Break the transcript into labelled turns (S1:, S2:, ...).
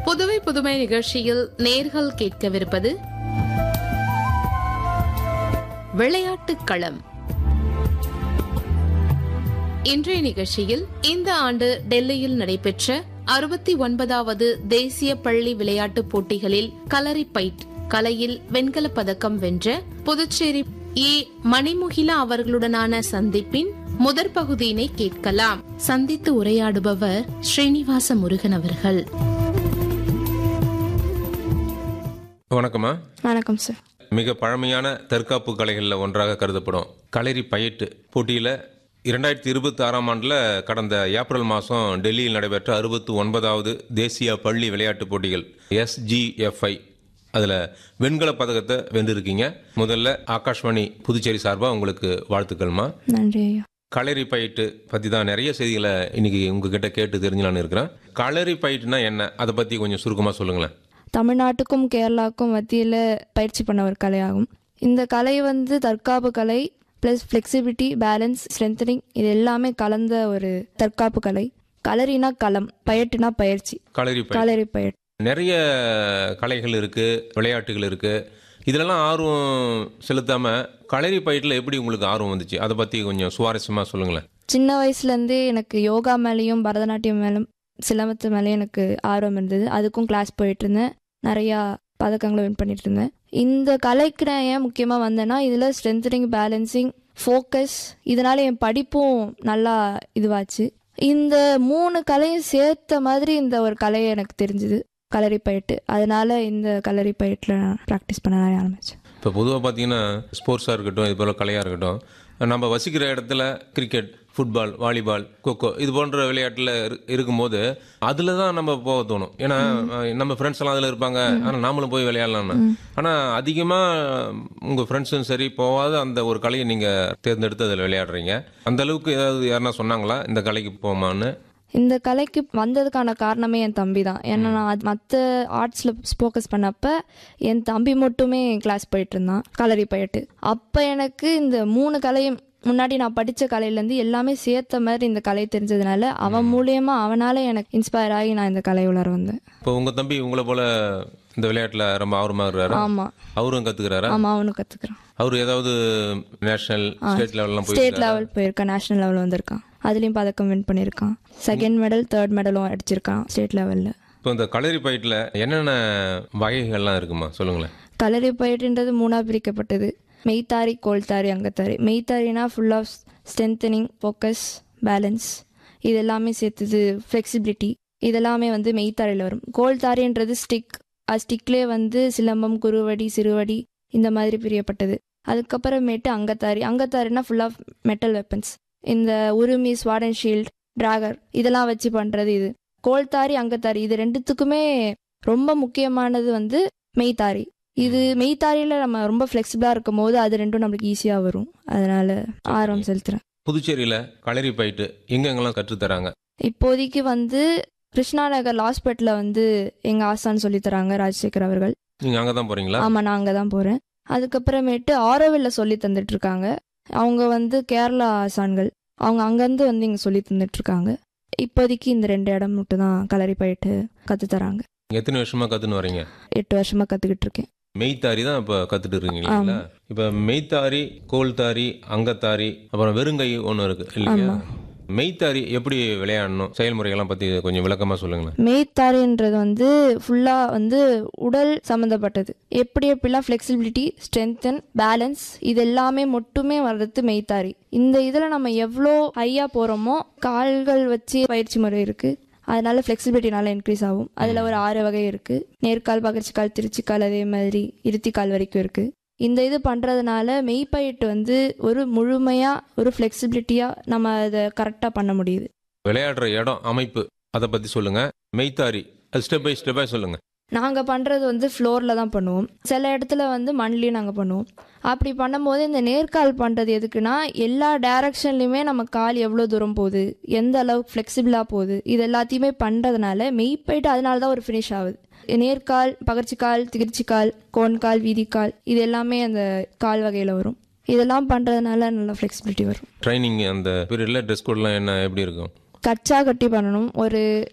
S1: புதுவை புதுமை நிகழ்ச்சியில் நேர்கள் கேட்கவிருப்பது விளையாட்டுக் களம் இன்றைய நிகழ்ச்சியில் இந்த ஆண்டு டெல்லியில் நடைபெற்ற அறுபத்தி ஒன்பதாவது தேசிய பள்ளி விளையாட்டுப் போட்டிகளில் கலரி பைட் கலையில் வெண்கலப் பதக்கம் வென்ற புதுச்சேரி ஏ மணிமுகிலா அவர்களுடனான சந்திப்பின் முதற் பகுதியினை கேட்கலாம் சந்தித்து உரையாடுபவர் ஸ்ரீனிவாச முருகன் அவர்கள்
S2: வணக்கம்மா
S3: வணக்கம் சார்
S2: மிக பழமையான தற்காப்பு கலைகளில் ஒன்றாக கருதப்படும் களரி பயிட்டு போட்டியில் இரண்டாயிரத்தி இருபத்தி ஆறாம் ஆண்டில் கடந்த ஏப்ரல் மாதம் டெல்லியில் நடைபெற்ற அறுபத்தி ஒன்பதாவது தேசிய பள்ளி விளையாட்டுப் போட்டிகள் எஸ்ஜிஎஃப்ஐ அதில் வெண்கல பதக்கத்தை வென்றிருக்கீங்க முதல்ல ஆகாஷ்வாணி புதுச்சேரி சார்பாக உங்களுக்கு வாழ்த்துக்கள்மா
S3: நன்றி ஐயா
S2: களரி பயிட்டு பற்றி தான் நிறைய செய்திகளை இன்னைக்கு உங்ககிட்ட கேட்டு தெரிஞ்சலான்னு இருக்கிறேன் களரி பயிட்டுனா என்ன அதை பற்றி கொஞ்சம் சுருக்கமாக சொல்லுங்களேன்
S3: தமிழ்நாட்டுக்கும் கேரளாவுக்கும் மத்தியில் பயிற்சி பண்ண ஒரு கலையாகும் இந்த கலை வந்து தற்காப்பு கலை ப்ளஸ் ஃப்ளெக்சிபிலிட்டி பேலன்ஸ் ஸ்ட்ரென்தனிங் இது எல்லாமே கலந்த ஒரு தற்காப்பு கலை கலரினா களம் பயிட்டுனா பயிற்சி
S2: களரி பயிட்டு
S3: கலரி பயிற்சி
S2: நிறைய கலைகள் இருக்கு விளையாட்டுகள் இருக்கு இதுலலாம் ஆர்வம் செலுத்தாம களரி பயிட்டில் எப்படி உங்களுக்கு ஆர்வம் வந்துச்சு அதை பத்தி கொஞ்சம் சுவாரஸ்யமா சொல்லுங்களேன்
S3: சின்ன வயசுலேருந்தே எனக்கு யோகா மேலேயும் பரதநாட்டியம் மேலும் சிலம்பத்து மேலேயும் எனக்கு ஆர்வம் இருந்தது அதுக்கும் கிளாஸ் போயிட்டு இருந்தேன் நிறையா பதக்கங்களை வின் பண்ணிட்டு இருந்தேன் இந்த கலைக்கு நான் ஏன் முக்கியமாக வந்தேன்னா இதில் ஸ்ட்ரென்தனிங் பேலன்சிங் ஃபோக்கஸ் இதனால என் படிப்பும் நல்லா இதுவாச்சு இந்த மூணு கலையும் சேர்த்த மாதிரி இந்த ஒரு கலை எனக்கு தெரிஞ்சுது கலரி பயிட்டு அதனால இந்த கலரி பயிட்டில் நான் ப்ராக்டிஸ் பண்ண ஆரம்பித்தேன்
S2: இப்போ பொதுவாக பார்த்தீங்கன்னா ஸ்போர்ட்ஸாக இருக்கட்டும் இது போல கலையாக இருக்கட்டும் நம்ம வசிக்கிற இடத்துல கிரிக்கெட் ஃபுட்பால் வாலிபால் கொக்கோ இது போன்ற விளையாட்டில் இருக்கும்போது அதில் தான் நம்ம போக தோணும் ஏன்னா அஹ், நம்ம ஃப்ரெண்ட்ஸ் எல்லாம் அதில் இருப்பாங்க ஆனால் நாமளும் போய் விளையாடலாம்னு ஆனால் அதிகமாக உங்கள் ஃப்ரெண்ட்ஸும் சரி போகாத அந்த ஒரு கலையை நீங்கள் தேர்ந்தெடுத்து அதில் விளையாடுறீங்க அந்த அளவுக்கு ஏதாவது யாருன்னா சொன்னாங்களா இந்த கலைக்கு போமான்னு
S3: இந்த கலைக்கு வந்ததுக்கான காரணமே என் தம்பி தான் ஏன்னா நான் மற்ற ஆர்ட்ஸில் ஃபோக்கஸ் பண்ணப்ப என் தம்பி மட்டுமே கிளாஸ் போயிட்டு இருந்தான் கலரி போயிட்டு அப்போ எனக்கு இந்த மூணு கலையும் முன்னாடி நான் படித்த கலையிலேருந்து எல்லாமே சேர்த்த மாதிரி இந்த கலை தெரிஞ்சதுனால அவன் மூலியமா அவனால எனக்கு இன்ஸ்பயர் ஆகி நான் இந்த கலை உலர வந்தேன்
S2: இப்போ உங்கள் தம்பி உங்களை போல இந்த விளையாட்டில் ரொம்ப ஆர்வமாக இருக்கிறாரா
S3: ஆமாம்
S2: அவரும் கற்றுக்கிறாரா
S3: ஆமாம் அவனும் கற்றுக்குறான்
S2: அவர் ஏதாவது நேஷனல் ஸ்டேட் லெவல்லாம் போய்
S3: ஸ்டேட் லெவல் போயிருக்கான் நேஷனல் லெவல் வந்திருக்கான் அதுலேயும் பதக்கம் வின் பண்ணியிருக்கான் செகண்ட் மெடல் தேர்ட் மெடலும் அடிச்சிருக்கான் ஸ்டேட் லெவலில்
S2: இப்போ இந்த களரி பயிட்டில் என்னென்ன வகைகள்லாம் இருக்குமா சொல்லுங்களேன்
S3: கலரி பயிற்றுன்றது மூணாக பிரிக்கப்பட்டது மெய்த்தாரி கோல்தாரி அங்கத்தாரி மெய்த்தாரினா full of strengthening focus balance இது எல்லாமே சேர்த்துது ஃப்ளெக்சிபிலிட்டி இதெல்லாமே வந்து மெய்த்தாரியில் வரும் கோல்தாரின்றது ஸ்டிக் அது ஸ்டிக்லேயே வந்து சிலம்பம் குருவடி சிறுவடி இந்த மாதிரி பிரியப்பட்டது அதுக்கப்புறமேட்டு அங்கத்தாரி அங்கத்தாரினா ஃபுல் ஆஃப் மெட்டல் வெப்பன்ஸ் இந்த உருமி ஸ்வாடன் ஷீல்ட் டிராகர் இதெல்லாம் வச்சு பண்ணுறது இது கோல்தாரி அங்கத்தாரி இது ரெண்டுத்துக்குமே ரொம்ப முக்கியமானது வந்து மெய்த்தாரி இது மெய்த்தாரியில நம்ம ரொம்ப ஃப்ளெக்சிபிளா இருக்கும் போது அது ரெண்டும் நம்மளுக்கு ஈஸியா வரும் அதனால ஆர்வம் செலுத்துறேன்
S2: புதுச்சேரியில் களரி பயிட்டு எங்கெங்கெல்லாம் கற்றுத்தராங்க
S3: இப்போதைக்கு வந்து கிருஷ்ணா நகர் லாஸ்பேட்டில் வந்து எங்க ஆசான்னு சொல்லி தராங்க ராஜசேகர் அவர்கள்
S2: நீங்கள் அங்கே தான் போகிறீங்களா
S3: ஆமா நான் அங்கே தான் போறேன் அதுக்கப்புறமேட்டு ஆரோவில்ல சொல்லி தந்துட்டு இருக்காங்க அவங்க வந்து கேரளா ஆசான்கள் அவங்க அங்கேருந்து வந்து இங்கே சொல்லி தந்துட்டு இருக்காங்க இப்போதைக்கு இந்த ரெண்டு இடம் மட்டும் தான் கலரி போயிட்டு கத்து தராங்க
S2: எத்தனை வருஷமா கற்றுன்னு வரீங்க
S3: எட்டு வருஷமா கத்துக்கிட்டு இருக்கேன்
S2: மெய்த்தாரி தான் இப்போ கற்றுட்டு இருக்கீங்க இல்லைங்களா இப்போ மெய்த்தாரி கோல்தாரி அங்கத்தாரி அப்புறம் வெறுங்கை ஒன்று இருக்கு இல்லையா மெய்த்தாரி எப்படி விளையாடணும் செயல்முறைகள்லாம் பற்றி கொஞ்சம் விளக்கமாக சொல்லுங்களேன்
S3: மேய்த்தாரின்றது வந்து ஃபுல்லாக வந்து உடல் சம்மந்தப்பட்டது எப்படி எப்படிலாம் ஃப்ளெக்சிபிலிட்டி ஸ்ட்ரென்தன் பேலன்ஸ் இது எல்லாமே மட்டுமே வர்றது மெய்த்தாரி இந்த இதில் நம்ம எவ்வளோ ஹையாக போகிறோமோ கால்கள் வச்சு பயிற்சி முறை இருக்குது அதனால ஃப்ளெக்சிபிலிட்டி நல்லா இன்க்ரீஸ் ஆகும் அதில் ஒரு ஆறு வகை இருக்குது நேர்கால் பகர்ச்சிக்கால் திருச்சிக்கால் அதே மாதிரி இருத்திக்கால் வரைக்கும் இருக்குது இந்த இது பண்ணுறதுனால மெய்ப்பயிட்டு வந்து ஒரு முழுமையாக ஒரு ஃப்ளெக்சிபிலிட்டியாக நம்ம அதை கரெக்டாக பண்ண முடியுது
S2: விளையாடுற இடம் அமைப்பு அதை பற்றி சொல்லுங்க மெய்த்தாரி அது ஸ்டெப் பை ஸ்டெப்பாக சொல்லுங்க
S3: நாங்கள் பண்ணுறது வந்து ஃப்ளோரில் தான் பண்ணுவோம் சில இடத்துல வந்து மண்லேயும் நாங்கள் பண்ணுவோம் அப்படி பண்ணும்போது இந்த நேர்கால் பண்ணுறது எதுக்குன்னா எல்லா டைரக்ஷன்லையுமே நம்ம கால் எவ்வளோ தூரம் போகுது எந்த அளவுக்கு ஃப்ளெக்சிபிளாக போகுது இது எல்லாத்தையுமே பண்ணுறதுனால மெய்ப்போயிட்டு அதனால தான் ஒரு ஃபினிஷ் ஆகுது நேர்கால் பகர்ச்சிக்கால் திகிர்ச்சிக்கால் கோன்கால் வீதிக்கால் இது எல்லாமே அந்த கால் வகையில் வரும் இதெல்லாம் பண்ணுறதுனால நல்லா ஃப்ளெக்சிபிலிட்டி வரும்
S2: ட்ரைனிங் அந்த பீரியடில் ட்ரெஸ் கோட்லாம் என்ன எப்படி இருக்கும்
S3: கச்சா கட்டி பண்ணணும் ஒரு